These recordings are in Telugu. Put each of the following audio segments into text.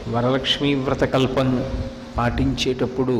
వరలక్ష్మీ వ్రతకల్పం పాటించేటప్పుడు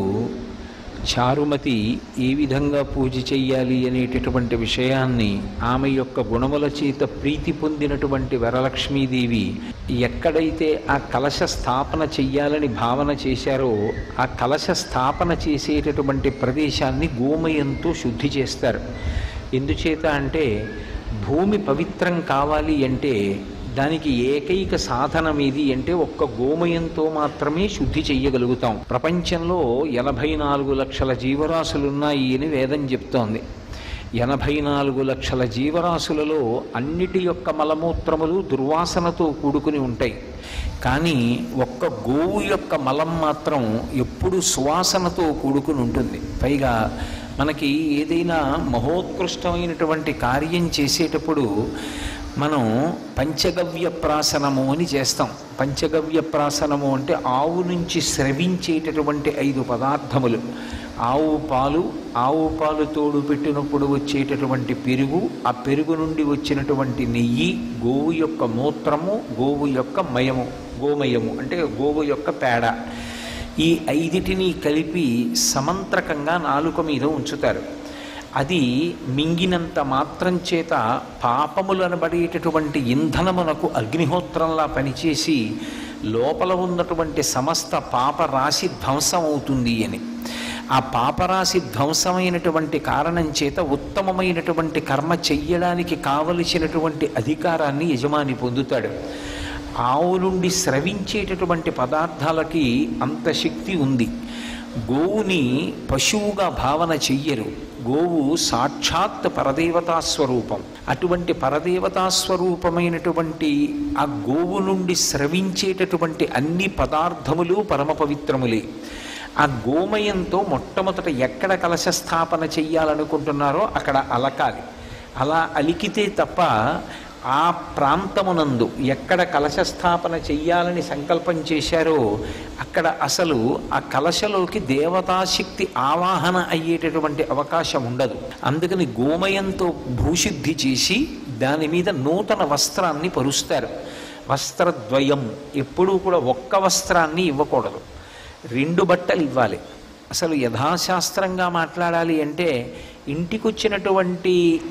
చారుమతి ఏ విధంగా పూజ చెయ్యాలి అనేటటువంటి విషయాన్ని ఆమె యొక్క గుణముల చేత ప్రీతి పొందినటువంటి వరలక్ష్మీదేవి ఎక్కడైతే ఆ కలశ స్థాపన చెయ్యాలని భావన చేశారో ఆ కలశ స్థాపన చేసేటటువంటి ప్రదేశాన్ని గోమయంతో శుద్ధి చేస్తారు ఎందుచేత అంటే భూమి పవిత్రం కావాలి అంటే దానికి ఏకైక సాధనం ఏది అంటే ఒక్క గోమయంతో మాత్రమే శుద్ధి చెయ్యగలుగుతాం ప్రపంచంలో ఎనభై నాలుగు లక్షల జీవరాశులున్నాయి అని వేదం చెప్తోంది ఎనభై నాలుగు లక్షల జీవరాశులలో అన్నిటి యొక్క మలమూత్రములు దుర్వాసనతో కూడుకుని ఉంటాయి కానీ ఒక్క గోవు యొక్క మలం మాత్రం ఎప్పుడు సువాసనతో కూడుకుని ఉంటుంది పైగా మనకి ఏదైనా మహోత్కృష్టమైనటువంటి కార్యం చేసేటప్పుడు మనం పంచగవ్య ప్రాసనము అని చేస్తాం పంచగవ్య ప్రాసనము అంటే ఆవు నుంచి స్రవించేటటువంటి ఐదు పదార్థములు ఆవు పాలు ఆవు పాలు తోడు పెట్టినప్పుడు వచ్చేటటువంటి పెరుగు ఆ పెరుగు నుండి వచ్చినటువంటి నెయ్యి గోవు యొక్క మూత్రము గోవు యొక్క మయము గోమయము అంటే గోవు యొక్క పేడ ఈ ఐదిటిని కలిపి సమంత్రకంగా నాలుక మీద ఉంచుతారు అది మింగినంత మాత్రం చేత పాపములనబడేటటువంటి ఇంధనమునకు అగ్నిహోత్రంలా పనిచేసి లోపల ఉన్నటువంటి సమస్త పాపరాశి ధ్వంసం అవుతుంది అని ఆ పాపరాశి ధ్వంసమైనటువంటి కారణం చేత ఉత్తమమైనటువంటి కర్మ చెయ్యడానికి కావలసినటువంటి అధికారాన్ని యజమాని పొందుతాడు ఆవు నుండి స్రవించేటటువంటి పదార్థాలకి అంత శక్తి ఉంది గోవుని పశువుగా భావన చెయ్యరు గోవు సాక్షాత్ పరదేవతా స్వరూపం అటువంటి పరదేవతా స్వరూపమైనటువంటి ఆ గోవు నుండి స్రవించేటటువంటి అన్ని పదార్థములు పరమ పవిత్రములే ఆ గోమయంతో మొట్టమొదట ఎక్కడ కలశ స్థాపన చెయ్యాలనుకుంటున్నారో అక్కడ అలకాలి అలా అలికితే తప్ప ఆ ప్రాంతమునందు ఎక్కడ కలశ స్థాపన చెయ్యాలని సంకల్పం చేశారో అక్కడ అసలు ఆ కలశలోకి దేవతాశక్తి ఆవాహన అయ్యేటటువంటి అవకాశం ఉండదు అందుకని గోమయంతో భూశుద్ధి చేసి దాని మీద నూతన వస్త్రాన్ని పరుస్తారు వస్త్రద్వయం ఎప్పుడూ కూడా ఒక్క వస్త్రాన్ని ఇవ్వకూడదు రెండు బట్టలు ఇవ్వాలి అసలు యథాశాస్త్రంగా మాట్లాడాలి అంటే ఇంటికొచ్చినటువంటి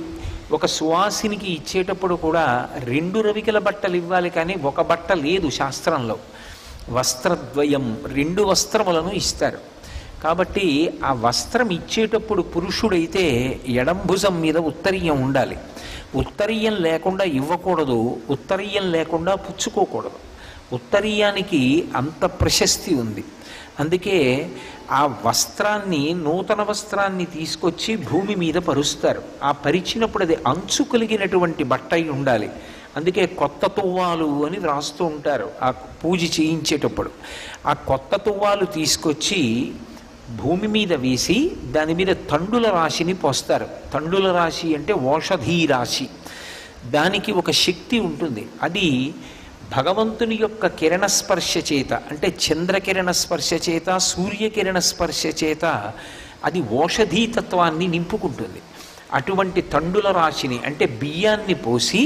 ఒక సువాసినికి ఇచ్చేటప్పుడు కూడా రెండు రవికల బట్టలు ఇవ్వాలి కానీ ఒక బట్ట లేదు శాస్త్రంలో వస్త్రద్వయం రెండు వస్త్రములను ఇస్తారు కాబట్టి ఆ వస్త్రం ఇచ్చేటప్పుడు పురుషుడైతే ఎడంభుజం మీద ఉత్తరీయం ఉండాలి ఉత్తరీయం లేకుండా ఇవ్వకూడదు ఉత్తరీయం లేకుండా పుచ్చుకోకూడదు ఉత్తరీయానికి అంత ప్రశస్తి ఉంది అందుకే ఆ వస్త్రాన్ని నూతన వస్త్రాన్ని తీసుకొచ్చి భూమి మీద పరుస్తారు ఆ పరిచినప్పుడు అది అంచు కలిగినటువంటి బట్ట అయి ఉండాలి అందుకే కొత్త తువ్వాలు అని వ్రాస్తూ ఉంటారు ఆ పూజ చేయించేటప్పుడు ఆ కొత్త తువ్వాలు తీసుకొచ్చి భూమి మీద వేసి దాని మీద తండుల రాశిని పోస్తారు తండుల రాశి అంటే ఓషధీ రాశి దానికి ఒక శక్తి ఉంటుంది అది భగవంతుని యొక్క కిరణ స్పర్శ చేత అంటే చంద్రకిరణ స్పర్శ చేత సూర్యకిరణ స్పర్శ చేత అది ఓషధీతత్వాన్ని నింపుకుంటుంది అటువంటి తండుల రాశిని అంటే బియ్యాన్ని పోసి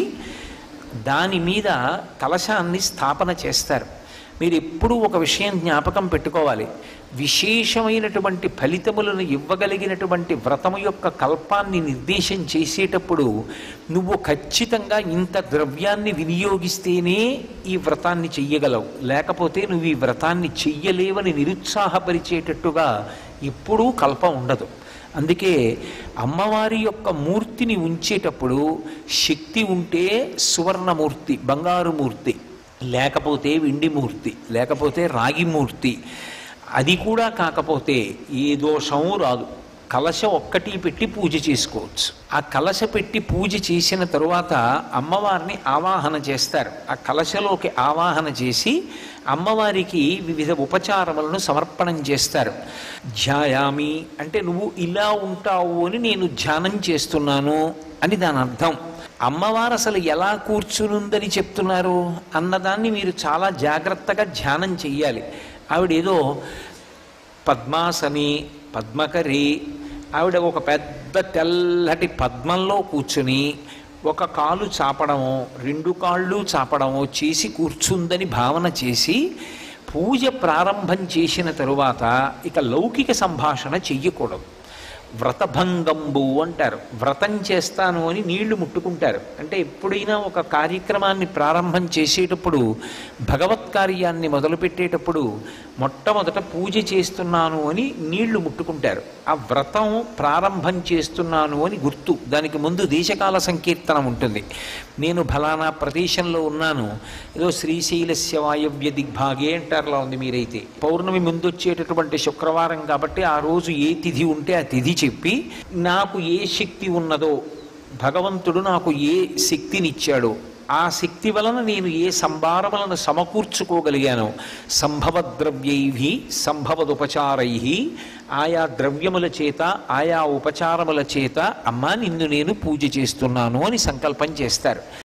దాని మీద కలశాన్ని స్థాపన చేస్తారు మీరు ఎప్పుడూ ఒక విషయం జ్ఞాపకం పెట్టుకోవాలి విశేషమైనటువంటి ఫలితములను ఇవ్వగలిగినటువంటి వ్రతము యొక్క కల్పాన్ని నిర్దేశం చేసేటప్పుడు నువ్వు ఖచ్చితంగా ఇంత ద్రవ్యాన్ని వినియోగిస్తేనే ఈ వ్రతాన్ని చెయ్యగలవు లేకపోతే నువ్వు ఈ వ్రతాన్ని చెయ్యలేవని నిరుత్సాహపరిచేటట్టుగా ఎప్పుడూ కల్పం ఉండదు అందుకే అమ్మవారి యొక్క మూర్తిని ఉంచేటప్పుడు శక్తి ఉంటే సువర్ణమూర్తి బంగారు మూర్తి లేకపోతే వెండి మూర్తి లేకపోతే రాగి మూర్తి అది కూడా కాకపోతే ఏ దోషము రాదు కలశ ఒక్కటి పెట్టి పూజ చేసుకోవచ్చు ఆ కలశ పెట్టి పూజ చేసిన తరువాత అమ్మవారిని ఆవాహన చేస్తారు ఆ కలశలోకి ఆవాహన చేసి అమ్మవారికి వివిధ ఉపచారములను సమర్పణం చేస్తారు ధ్యాయామి అంటే నువ్వు ఇలా ఉంటావు అని నేను ధ్యానం చేస్తున్నాను అని దాని అర్థం అమ్మవారు అసలు ఎలా కూర్చునుందని చెప్తున్నారు అన్నదాన్ని మీరు చాలా జాగ్రత్తగా ధ్యానం చెయ్యాలి ఆవిడేదో పద్మాసని పద్మకరి ఆవిడ ఒక పెద్ద తెల్లటి పద్మంలో కూర్చుని ఒక కాలు చాపడమో రెండు కాళ్ళు చాపడమో చేసి కూర్చుందని భావన చేసి పూజ ప్రారంభం చేసిన తరువాత ఇక లౌకిక సంభాషణ చెయ్యకూడదు వ్రతభంగంబు అంటారు వ్రతం చేస్తాను అని నీళ్లు ముట్టుకుంటారు అంటే ఎప్పుడైనా ఒక కార్యక్రమాన్ని ప్రారంభం చేసేటప్పుడు భగవత్ కార్యాన్ని మొదలుపెట్టేటప్పుడు మొట్టమొదట పూజ చేస్తున్నాను అని నీళ్లు ముట్టుకుంటారు ఆ వ్రతం ప్రారంభం చేస్తున్నాను అని గుర్తు దానికి ముందు దేశకాల సంకీర్తనం ఉంటుంది నేను ఫలానా ప్రదేశంలో ఉన్నాను ఏదో శ్రీశైలస్య వాయవ్య దిగ్భాగే అంటారులా ఉంది మీరైతే పౌర్ణమి ముందు వచ్చేటటువంటి శుక్రవారం కాబట్టి ఆ రోజు ఏ తిథి ఉంటే ఆ తిథి చెప్పి నాకు ఏ శక్తి ఉన్నదో భగవంతుడు నాకు ఏ శక్తినిచ్చాడో ఆ శక్తి వలన నేను ఏ సంభారములను సమకూర్చుకోగలిగానో సంభవ ద్రవ్యై సంభవదుపచారై ఆయా ద్రవ్యముల చేత ఆయా ఉపచారముల చేత అమ్మా నిన్ను నేను పూజ చేస్తున్నాను అని సంకల్పం చేస్తారు